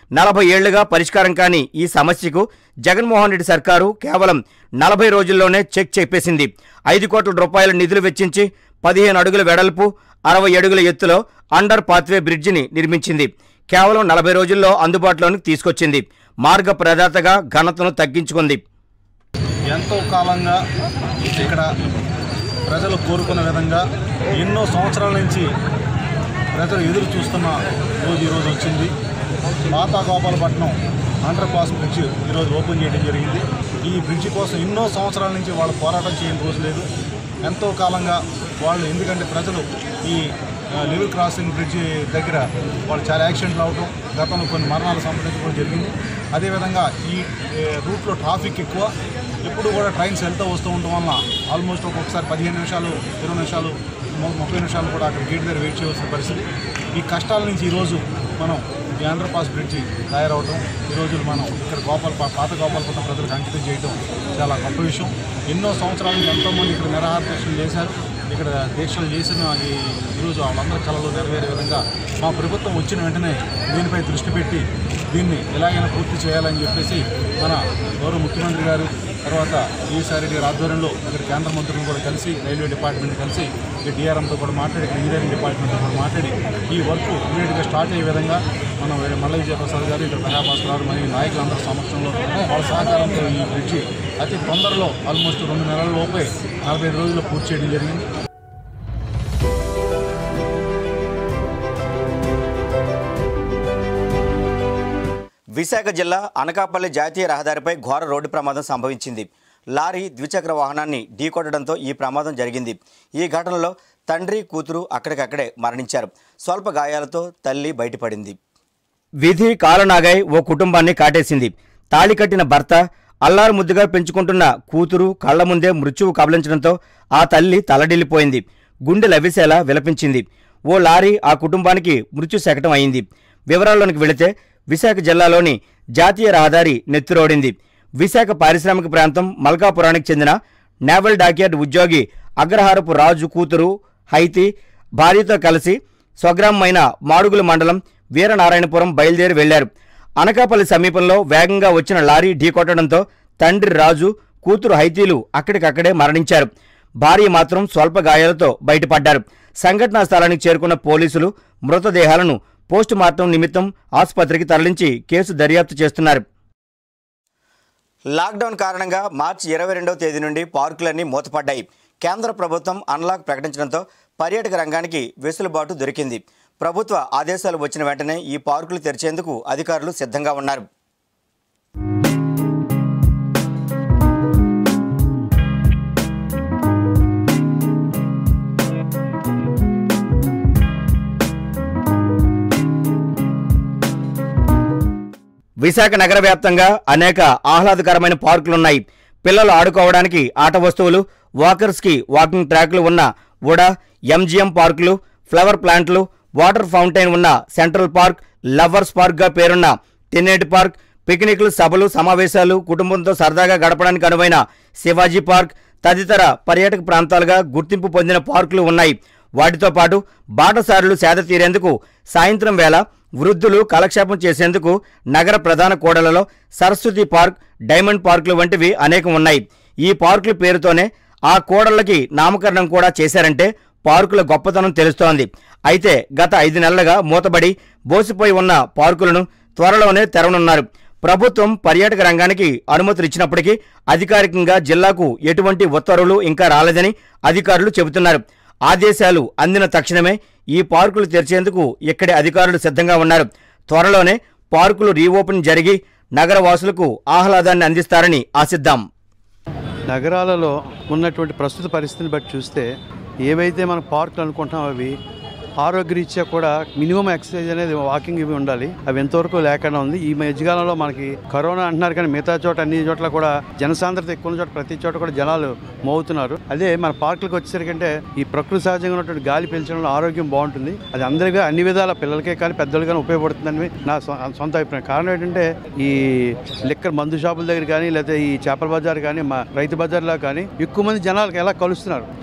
నలభై ఏళ్లుగా పరిష్కారం కాని ఈ సమస్యకు జగన్మోహన్ రెడ్డి సర్కారు కేవలం నలభై రోజుల్లోనే చెక్ చెప్పేసింది ఐదు కోట్ల రూపాయల నిధులు వెచ్చించి పదిహేను అడుగుల వెడల్పు అరవై అడుగుల ఎత్తులో అండర్ పాత్వే బ్రిడ్జిని నిర్మించింది కేవలం నలభై రోజుల్లో అందుబాటులోకి తీసుకొచ్చింది మార్గ ప్రదాతగా ఘనతను తగ్గించుకుంది ఎంతో కాలంగా ఇక్కడ ప్రజలు కోరుకున్న విధంగా ఎన్నో సంవత్సరాల నుంచి ప్రజలు ఎదురు చూస్తున్న రోజు ఈరోజు వచ్చింది పాత గోపాలపట్నం అండర్ పాస్ బ్రిడ్జ్ ఈరోజు ఓపెన్ చేయడం జరిగింది ఈ బ్రిడ్జ్ కోసం ఎన్నో సంవత్సరాల నుంచి వాళ్ళు పోరాటం చేయని రోజు లేదు ఎంతో కాలంగా వాళ్ళు ఎందుకంటే ప్రజలు ఈ ఆ, లెవెల్ క్రాసింగ్ బ్రిడ్జ్ దగ్గర వాళ్ళు చాలా యాక్సిడెంట్లు అవడం గతంలో కొన్ని మరణాలు సంభవించడం జరిగింది అదేవిధంగా ఈ ఏ, రూట్లో ట్రాఫిక్ ఎక్కువ ఎప్పుడు కూడా ట్రైన్స్ వెళ్తూ వస్తూ ఉండడం వలన ఆల్మోస్ట్ ఒక్కొక్కసారి పదిహేను నిమిషాలు ఇరవై నిమిషాలు ము- ముప్పై నిమిషాలు కూడా అక్కడ గేట్ దగ్గర వెయిట్ చేయవలసిన పరిస్థితి ఈ కష్టాల నుంచి ఈరోజు మనం ఈ అండర్ పాస్ బ్రిడ్జి తయారవటం ఈరోజు మనం ఇక్కడ గోపాల పా- పాత గోపాలపట్నం ప్రజలకు అంకితం చేయడం చాలా గొప్ప విషయం ఎన్నో సంవత్సరాల నుంచి ఎంతోమంది ఇక్కడ నిరాహార దీక్షలు చేశారు ఇక్కడ దీక్షలు చేసిన ఈ ఈరోజు వాళ్ళందరి కళలు నెరవేరే విధంగా మా ప్రభుత్వం వచ్చిన వెంటనే దీనిపై దృష్టి పెట్టి దీన్ని ఎలాగైనా పూర్తి చేయాలని చెప్పేసి మన గౌరవ ముఖ్యమంత్రి గారు తర్వాత ఈసారి గారి ఆధ్వర్యంలో ఇక్కడ కేంద్ర మంత్రులను కూడా కలిసి రైల్వే డిపార్ట్మెంట్ కలిసి ఈ డిఆర్ఎంతో కూడా మాట్లాడి ఇక్కడ ఇంజనీరింగ్ డిపార్ట్మెంట్తో కూడా మాట్లాడి ఈ వర్క్ ఇమీడియట్గా స్టార్ట్ అయ్యే విధంగా మనం మల్ల విజయప్రసాద్ గారు ఇక్కడ ప్రజాభాస్కర్ గారు మరియు నాయకులందరి సమక్షంలో వాళ్ళ సహకారంతో ఈ బ్రిడ్జి అతి తొందరలో ఆల్మోస్ట్ రెండు నెలల లోపే నలభై ఐదు రోజుల్లో పూర్తి చేయడం జరిగింది విశాఖ జిల్లా అనకాపల్లి జాతీయ రహదారిపై ఘోర రోడ్డు ప్రమాదం సంభవించింది లారీ ద్విచక్ర వాహనాన్ని ఢీకొట్టడంతో ఈ ప్రమాదం జరిగింది ఈ ఘటనలో తండ్రి కూతురు అక్కడికక్కడే మరణించారు స్వల్ప గాయాలతో తల్లి బయటపడింది విధి కాలనాగై ఓ కుటుంబాన్ని కాటేసింది తాళి కట్టిన భర్త అల్లారు ముద్దుగా పెంచుకుంటున్న కూతురు కళ్ల ముందే మృత్యువు కబలించడంతో ఆ తల్లి తలడిల్లిపోయింది గుండె లవిసేలా విలపించింది ఓ లారీ ఆ కుటుంబానికి మృత్యు శకటం అయింది వివరాల్లోనికి వెళితే విశాఖ జిల్లాలోని జాతీయ రహదారి నెత్తిరోడింది విశాఖ పారిశ్రామిక ప్రాంతం మల్కాపురానికి చెందిన నేవల్ డాక్యార్డ్ ఉద్యోగి అగ్రహారపు రాజు కూతురు హైతి భార్యతో కలిసి స్వగ్రామమైన మాడుగుల మండలం వీరనారాయణపురం బయలుదేరి వెళ్లారు అనకాపల్లి సమీపంలో వేగంగా వచ్చిన లారీ ఢీకొట్టడంతో తండ్రి రాజు కూతురు హైతీలు అక్కడికక్కడే మరణించారు భార్య మాత్రం స్వల్ప గాయాలతో బయటపడ్డారు సంఘటనా స్థలానికి చేరుకున్న పోలీసులు మృతదేహాలను పోస్టు మార్టం నిమిత్తం ఆసుపత్రికి తరలించి కేసు దర్యాప్తు చేస్తున్నారు లాక్డౌన్ కారణంగా మార్చి ఇరవై రెండవ తేదీ నుండి పార్కులన్నీ మూతపడ్డాయి కేంద్ర ప్రభుత్వం అన్లాక్ ప్రకటించడంతో పర్యాటక రంగానికి వెసులుబాటు దొరికింది ప్రభుత్వ ఆదేశాలు వచ్చిన వెంటనే ఈ పార్కులు తెరిచేందుకు అధికారులు సిద్ధంగా ఉన్నారు విశాఖ నగర వ్యాప్తంగా అనేక ఆహ్లాదకరమైన పార్కులున్నాయి పిల్లలు ఆడుకోవడానికి ఆట వస్తువులు వాకర్స్కి వాకింగ్ ట్రాక్లు ఉన్న ఉడా ఎంజిఎం పార్కులు ఫ్లవర్ ప్లాంట్లు వాటర్ ఫౌంటైన్ ఉన్న సెంట్రల్ పార్క్ లవర్స్ పార్క్గా పేరున్న తిన్నేటి పార్క్ పిక్నిక్లు సభలు సమావేశాలు కుటుంబంతో సరదాగా గడపడానికి అనువైన శివాజీ పార్క్ తదితర పర్యాటక ప్రాంతాలుగా గుర్తింపు పొందిన పార్కులు ఉన్నాయి వాటితో పాటు బాటసారులు సేద తీరేందుకు సాయంత్రం వేళ వృద్ధులు కాలక్షేపం చేసేందుకు నగర ప్రధాన కూడలలో సరస్వతి పార్క్ డైమండ్ పార్కులు వంటివి అనేకం ఉన్నాయి ఈ పార్కుల పేరుతోనే ఆ కూడళ్లకి నామకరణం కూడా చేశారంటే పార్కుల గొప్పతనం తెలుస్తోంది అయితే గత ఐదు నెలలుగా మూతబడి బోసిపోయి ఉన్న పార్కులను త్వరలోనే తెరవనున్నారు ప్రభుత్వం పర్యాటక రంగానికి అనుమతులు ఇచ్చినప్పటికీ అధికారికంగా జిల్లాకు ఎటువంటి ఉత్తర్వులు ఇంకా రాలేదని అధికారులు చెబుతున్నారు ఆదేశాలు అందిన తక్షణమే ఈ పార్కులు తెరిచేందుకు ఇక్కడి అధికారులు సిద్ధంగా ఉన్నారు త్వరలోనే పార్కులు రీఓపెన్ జరిగి నగరవాసులకు ఆహ్లాదాన్ని అందిస్తారని ఆశిద్దాం నగరాలలో ఉన్నటువంటి ప్రస్తుత పరిస్థితిని బట్టి చూస్తే ఏవైతే మనం పార్కులు అనుకుంటున్నాం అవి ఆరోగ్యరీత్యా కూడా మినిమం ఎక్సర్సైజ్ అనేది వాకింగ్ ఇవి ఉండాలి అవి ఎంతవరకు లేకుండా ఉంది ఈ మధ్యకాలంలో మనకి కరోనా అంటున్నారు కానీ మిగతా చోట అన్ని చోట్ల కూడా జనసాంద్రత ఎక్కువ ఉన్న చోట ప్రతి చోట కూడా జనాలు మోగుతున్నారు అదే మన పార్కులకు వచ్చేసరికంటే ఈ ప్రకృతి సహజంగా ఉన్నటువంటి గాలి పీల్చడంలో ఆరోగ్యం బాగుంటుంది అది అందరిగా అన్ని విధాల పిల్లలకే కానీ పెద్దలకి కానీ ఉపయోగపడుతుందని నా సొ- సొంత అభిప్రాయం కారణం ఏంటంటే ఈ లిక్కర్ మందు షాపుల దగ్గర కానీ లేకపోతే ఈ చేపల బజార్ కానీ మా రైతు బజార్లో కానీ ఎక్కువ మంది జనాలకు ఎలా కలుస్తున్నారు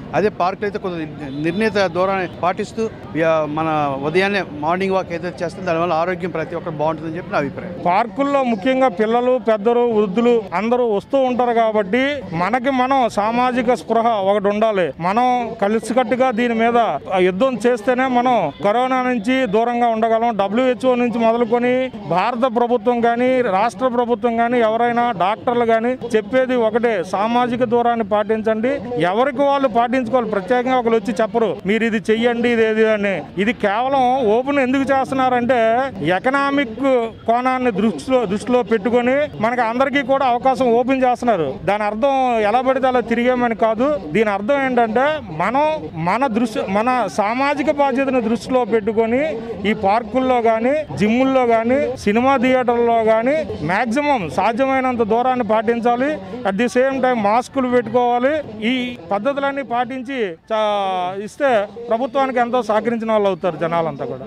అదే పార్కులు అయితే కొంత నిర్ణీత దూరాన్ని పాటిస్తూ యా, మన ఉదయాన్నే మార్నింగ్ వాక్ ఏదైతే చేస్తే దానివల్ల ఆరోగ్యం ప్రతి ఒక్కరు బాగుంటుందని చెప్పి నా అభిప్రాయం పార్కుల్లో ముఖ్యంగా పిల్లలు పెద్దలు వృద్ధులు అందరూ వస్తూ ఉంటారు కాబట్టి మనకి మనం సామాజిక స్పృహ ఒకటి ఉండాలి మనం కలిసికట్టుగా దీని మీద యుద్ధం చేస్తేనే మనం కరోనా నుంచి దూరంగా ఉండగలం డబ్ల్యూహెచ్ఓ నుంచి మొదలుకొని భారత ప్రభుత్వం కానీ రాష్ట్ర ప్రభుత్వం కానీ ఎవరైనా డాక్టర్లు కానీ చెప్పేది ఒకటే సామాజిక దూరాన్ని పాటించండి ఎవరికి వాళ్ళు పాటించుకోవాలి ప్రత్యేకంగా ఒకరు వచ్చి చెప్పరు మీరు ఇది చెయ్యండి ఇది ఏది అని ఇది కేవలం ఓపెన్ ఎందుకు చేస్తున్నారంటే ఎకనామిక్ కోణాన్ని దృష్టిలో దృష్టిలో పెట్టుకొని మనకి అందరికీ కూడా అవకాశం ఓపెన్ చేస్తున్నారు దాని అర్థం ఎలా పడితే అలా తిరిగేమని కాదు దీని అర్థం ఏంటంటే మనం మన దృష్టి మన సామాజిక బాధ్యతను దృష్టిలో పెట్టుకొని ఈ పార్కుల్లో కానీ జిమ్ముల్లో కానీ సినిమా థియేటర్లో కానీ మాక్సిమం సాధ్యమైనంత దూరాన్ని పాటించాలి అట్ ది సేమ్ టైం మాస్కులు పెట్టుకోవాలి ఈ పద్ధతులన్నీ పాటించి చా- ఇస్తే ప్రభుత్వానికి ఎంతో సహకరించిన వాళ్ళు అవుతారు జనాలంతా కూడా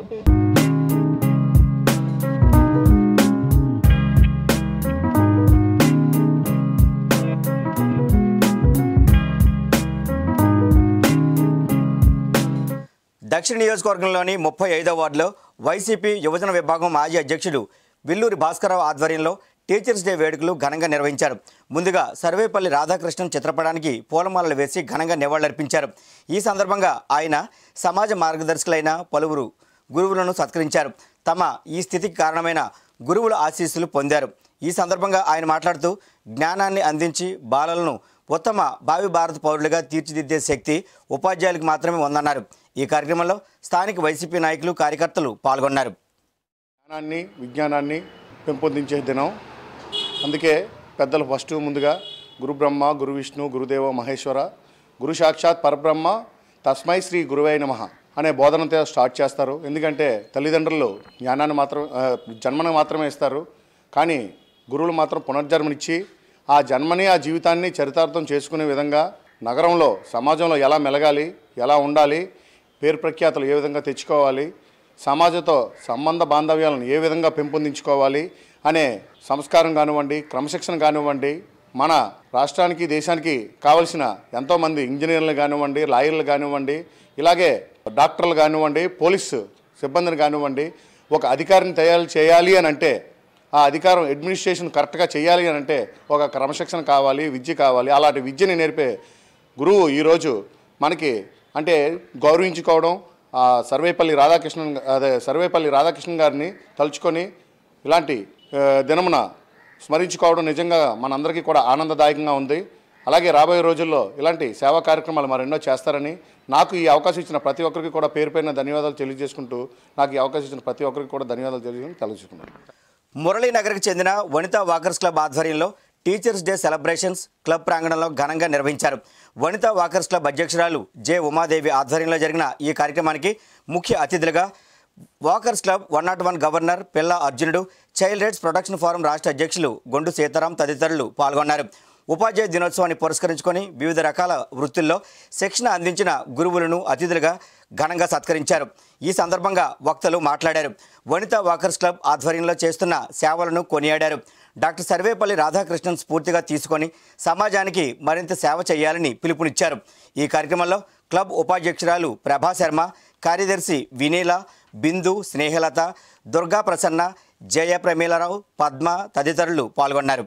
దక్షిణ నియోజకవర్గంలోని ముప్పై ఐదో వార్డులో వైసీపీ యువజన విభాగం మాజీ అధ్యక్షుడు విల్లూరి భాస్కరరావు ఆధ్వర్యంలో టీచర్స్ డే వేడుకలు ఘనంగా నిర్వహించారు ముందుగా సర్వేపల్లి రాధాకృష్ణన్ చిత్రపటానికి పూలమాలలు వేసి ఘనంగా నివాళులర్పించారు ఈ సందర్భంగా ఆయన సమాజ మార్గదర్శకులైన పలువురు గురువులను సత్కరించారు తమ ఈ స్థితికి కారణమైన గురువుల ఆశీస్సులు పొందారు ఈ సందర్భంగా ఆయన మాట్లాడుతూ జ్ఞానాన్ని అందించి బాలలను ఉత్తమ భావి భారత పౌరులుగా తీర్చిదిద్దే శక్తి ఉపాధ్యాయులకు మాత్రమే ఉందన్నారు ఈ కార్యక్రమంలో స్థానిక వైసీపీ నాయకులు కార్యకర్తలు పాల్గొన్నారు జ్ఞానాన్ని విజ్ఞానాన్ని పెంపొందించే దినం అందుకే పెద్దలు ఫస్ట్ ముందుగా గురు బ్రహ్మ గురు విష్ణు గురుదేవ మహేశ్వర గురు సాక్షాత్ పరబ్రహ్మ తస్మై శ్రీ గురువై నమః అనే బోధనతో స్టార్ట్ చేస్తారు ఎందుకంటే తల్లిదండ్రులు జ్ఞానాన్ని మాత్రం ఆ, జన్మను మాత్రమే ఇస్తారు కానీ గురువులు మాత్రం పునర్జన్మనిచ్చి ఆ జన్మని ఆ జీవితాన్ని చరితార్థం చేసుకునే విధంగా నగరంలో సమాజంలో ఎలా మెలగాలి ఎలా ఉండాలి పేరు ప్రఖ్యాతలు ఏ విధంగా తెచ్చుకోవాలి సమాజంతో సంబంధ బాంధవ్యాలను ఏ విధంగా పెంపొందించుకోవాలి అనే సంస్కారం కానివ్వండి క్రమశిక్షణ కానివ్వండి మన రాష్ట్రానికి దేశానికి కావలసిన ఎంతోమంది ఇంజనీర్లు కానివ్వండి లాయర్లు కానివ్వండి ఇలాగే డాక్టర్లు కానివ్వండి పోలీసు సిబ్బందిని కానివ్వండి ఒక అధికారిని తయారు చేయాలి అని అంటే ఆ అధికారం అడ్మినిస్ట్రేషన్ కరెక్ట్గా చేయాలి అని అంటే ఒక క్రమశిక్షణ కావాలి విద్య కావాలి అలాంటి విద్యని నేర్పే గురువు ఈరోజు మనకి అంటే గౌరవించుకోవడం ఆ సర్వేపల్లి రాధాకృష్ణన్ అదే సర్వేపల్లి రాధాకృష్ణన్ గారిని తలుచుకొని ఇలాంటి ఆ, దినమున స్మరించుకోవడం నిజంగా మనందరికీ కూడా ఆనందదాయకంగా ఉంది అలాగే రాబోయే రోజుల్లో ఇలాంటి సేవా కార్యక్రమాలు మరెన్నో చేస్తారని నాకు ఈ అవకాశం ఇచ్చిన ప్రతి ఒక్కరికి కూడా పేరు పైన ధన్యవాదాలు తెలియజేసుకుంటూ నాకు ఈ అవకాశం ఇచ్చిన ప్రతి ఒక్కరికి కూడా ధన్యవాదాలు తెలియజేసుకుని తెలుసుకున్నాను మురళీనగర్కి చెందిన వనితా వాకర్స్ క్లబ్ ఆధ్వర్యంలో టీచర్స్ డే సెలబ్రేషన్స్ క్లబ్ ప్రాంగణంలో ఘనంగా నిర్వహించారు వనితా వాకర్స్ క్లబ్ అధ్యక్షురాలు జె ఉమాదేవి ఆధ్వర్యంలో జరిగిన ఈ కార్యక్రమానికి ముఖ్య అతిథులుగా walkers club one nought one governor Pilla Arjunudu child rights protection forum రాష్ట్ర అధ్యక్షులు గొండు సీతారాం తదితరులు పాల్గొన్నారు ఉపాధ్యాయ దినోత్సవాన్ని పురస్కరించుకొని వివిధ రకాల వృత్తుల్లో శిక్షణ అందించిన గురువులను అతిథులుగా ఘనంగా సత్కరించారు ఈ సందర్భంగా వక్తలు మాట్లాడారు వనితా వాకర్స్ క్లబ్ ఆధ్వర్యంలో చేస్తున్న సేవలను కొనియాడారు డాక్టర్ సర్వేపల్లి రాధాకృష్ణన్ స్ఫూర్తిగా తీసుకొని సమాజానికి మరింత సేవ చేయాలని పిలుపునిచ్చారు ఈ కార్యక్రమంలో క్లబ్ ఉపాధ్యక్షురాలు ప్రభా శర్మ కార్యదర్శి వినీల బిందు స్నేహలత దుర్గా ప్రసన్న జయ ప్రమీలారావు పద్మ తదితరులు పాల్గొన్నారు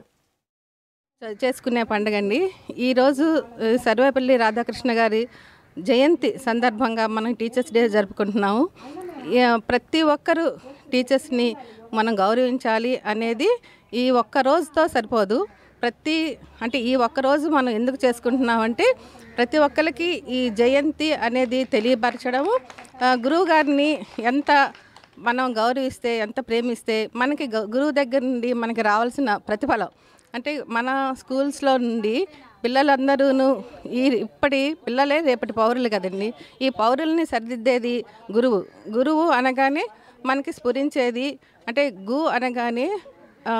చేసుకునే పండుగ అండి ఈరోజు ఆ, సర్వేపల్లి రాధాకృష్ణ గారి జయంతి సందర్భంగా మనం టీచర్స్ డే జరుపుకుంటున్నాము ఆ, ప్రతి ఒక్కరూ టీచర్స్ని మనం గౌరవించాలి అనేది ఈ ఒక్క రోజుతో సరిపోదు ప్రతి అంటే ఈ ఒక్క రోజు మనం ఎందుకు చేసుకుంటున్నామంటే ప్రతి ఒక్కరికి ఈ జయంతి అనేది తెలియపరచడము ఆ, గురువు గారిని ఎంత మనం గౌరవిస్తే ఎంత ప్రేమిస్తే మనకి గ- గురువు దగ్గర నుండి మనకి రావాల్సిన ప్రతిఫలం అంటే మన స్కూల్స్లో నుండి పిల్లలందరూను ఈ ఇప్పటి పిల్లలే రేపటి పౌరులు కదండి ఈ పౌరుల్ని సరిదిద్దేది గురువు గురువు అనగానే మనకి స్ఫురించేది అంటే గు అనగానే ఆ,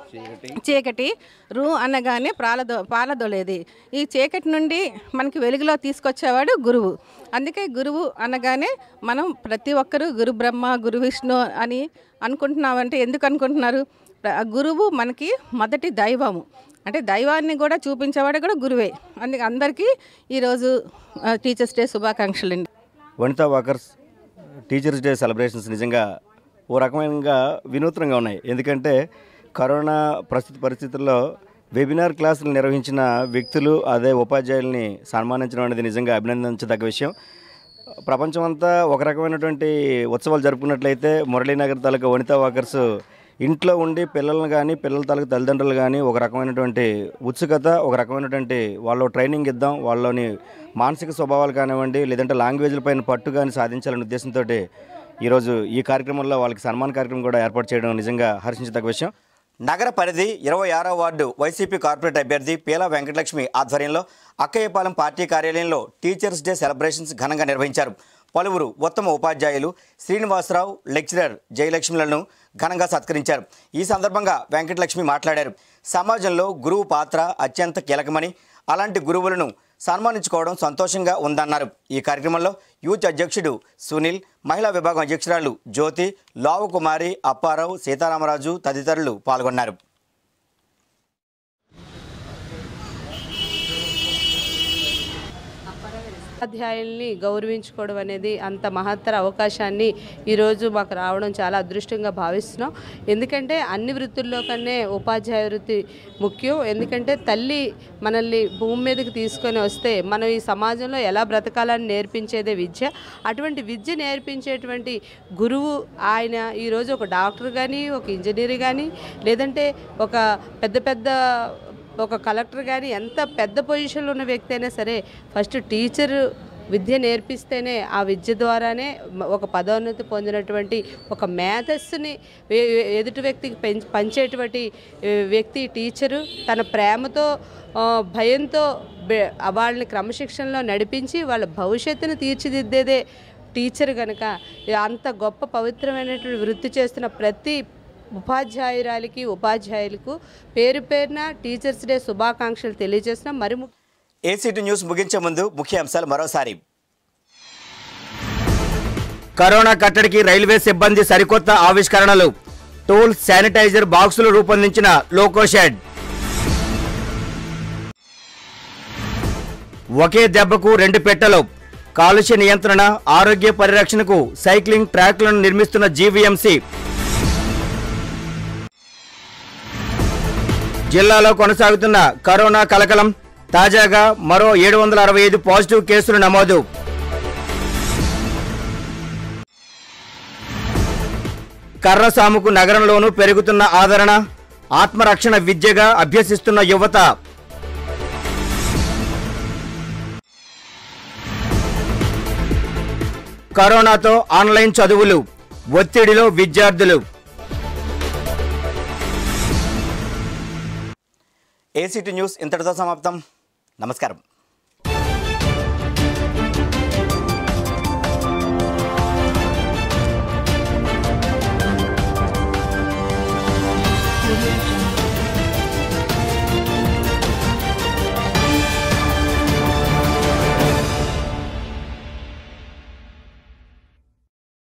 చీకటి రు అనగానే పాలదో పాలదొలేది ఈ చీకటి నుండి మనకి వెలుగులో తీసుకొచ్చేవాడు గురువు అందుకే గురువు అనగానే మనం ప్రతి ఒక్కరూ గురు బ్రహ్మ గురు విష్ణు అని అనుకుంటున్నామంటే ఎందుకు అనుకుంటున్నారు ప్ర- గురువు మనకి మొదటి దైవము అంటే దైవాన్ని కూడా చూపించేవాడు కూడా గురువే అందుకే అందరికీ ఈరోజు ఆ, టీచర్స్ డే శుభాకాంక్షలు అండి Vanitha walkers teachers day celebrations నిజంగా ఓ రకమైనగా వినూత్నంగా ఉన్నాయి ఎందుకంటే కరోనా ప్రస్తుత పరిస్థితుల్లో వెబినార్ క్లాసులు నిర్వహించిన వ్యక్తులు అదే ఉపాధ్యాయుల్ని సన్మానించడం అనేది నిజంగా అభినందించదగ్గ విషయం ప్రపంచమంతా ఒక రకమైనటువంటి ఉత్సవాలు జరుపుకున్నట్లయితే మురళీనగర్ తాలూకా వనితా వాకర్స్ ఇంట్లో ఉండి పిల్లలను కానీ పిల్లల తాలూకా తల్లిదండ్రులు కానీ ఒక రకమైనటువంటి ఉత్సుకత ఒక రకమైనటువంటి వాళ్ళు ట్రైనింగ్ ఇద్దాం వాళ్ళని మానసిక స్వభావాలు కానివ్వండి లేదంటే లాంగ్వేజ్ల పైన పట్టు కానీ సాధించాలనే ఉద్దేశంతో ఈరోజు ఈ కార్యక్రమంలో వాళ్ళకి సన్మాన కార్యక్రమం కూడా ఏర్పాటు చేయడం నిజంగా హర్షించదగ్గ విషయం నగర పరిధి ఇరవై ఆరో వార్డు వైసీపీ కార్పొరేట్ అభ్యర్థి పీలా వెంకటలక్ష్మి ఆధ్వర్యంలో అక్కయ్యపాలెం పార్టీ కార్యాలయంలో టీచర్స్ డే సెలబ్రేషన్స్ ఘనంగా నిర్వహించారు పలువురు ఉత్తమ ఉపాధ్యాయులు శ్రీనివాసరావు లెక్చరర్ జయలక్ష్మిలను ఘనంగా సత్కరించారు ఈ సందర్భంగా వెంకటలక్ష్మి మాట్లాడారు సమాజంలో గురువు పాత్ర అత్యంత కీలకమని అలాంటి గురువులను సన్మానించుకోవడం సంతోషంగా ఉందన్నారు ఈ కార్యక్రమంలో యూత్ అధ్యక్షుడు సునీల్ మహిళా విభాగం అధ్యక్షురాలు జ్యోతి లావుకుమారి అప్పారావు సీతారామరాజు తదితరులు పాల్గొన్నారు ఉపాధ్యాయుల్ని గౌరవించుకోవడం అనేది అంత మహత్తర అవకాశాన్ని ఈరోజు మాకు రావడం చాలా అదృష్టంగా భావిస్తున్నాం ఎందుకంటే అన్ని వృత్తుల్లో కన్నా ఉపాధ్యాయ వృత్తి ముఖ్యం ఎందుకంటే తల్లి మనల్ని భూమి మీదకి తీసుకొని వస్తే మనం ఈ సమాజంలో ఎలా బ్రతకాలని నేర్పించేదే విద్య అటువంటి విద్య నేర్పించేటువంటి గురువు ఆయన ఈరోజు ఒక డాక్టర్ కానీ ఒక ఇంజనీర్ కానీ లేదంటే ఒక పెద్ద పెద్ద ఒక కలెక్టర్ కానీ ఎంత పెద్ద పొజిషన్లో ఉన్న వ్యక్తి అయినా సరే ఫస్ట్ టీచర్ విద్య నేర్పిస్తేనే ఆ విద్య ద్వారానే మ- ఒక పదోన్నతి పొందినటువంటి ఒక మేధస్సుని వే- వే- ఎదుటి వ్యక్తికి పెంచ పంచేటువంటి ఏ, వ్యక్తి టీచరు తన ప్రేమతో ఆ, భయంతో బె- వాళ్ళని క్రమశిక్షణలో నడిపించి వాళ్ళ భవిష్యత్తును తీర్చిదిద్దేదే టీచర్ కనుక అంత గొప్ప పవిత్రమైనటువంటి వృత్తి చేస్తున్న ప్రతి ఉపాధ్యాయురాలికి ఉపాధ్యాయులకు పేరు పేరున టీచర్స్ డే శుభాకాంక్షలు తెలియజేస్తున్నాం మరి ము- ఏసీటీ న్యూస్ ముగించే ముందు ముఖ్య అంశాలు మరోసారి కరోనా కట్టడికి రైల్వే సిబ్బంది సరికొత్త ఆవిష్కరణలు టూల్ శానిటైజర్ బాక్సులు రూపొందించిన లోకోషెడ్ ఒకే దెబ్బకు రెండు పెట్టెలు కాలుష్య నియంత్రణ ఆరోగ్య పరిరక్షణకు సైక్లింగ్ ట్రాక్లను నిర్మిస్తున్న జీవీఎంసీ జిల్లాలో కొనసాగుతున్న కరోనా కలకలం తాజాగా మరో ఏడు వందల అరవై ఐదు పాజిటివ్ కేసులు నమోదు కర్రసాముకు నగరంలోనూ పెరుగుతున్న ఆదరణ ఆత్మరక్షణ విద్యగా అభ్యసిస్తున్న యువత కరోనాతో ఆన్లైన్ చదువులు ఒత్తిడిలో విద్యార్థులు ఏసీటీ న్యూస్ ఇంతటితో సమాప్తం నమస్కారం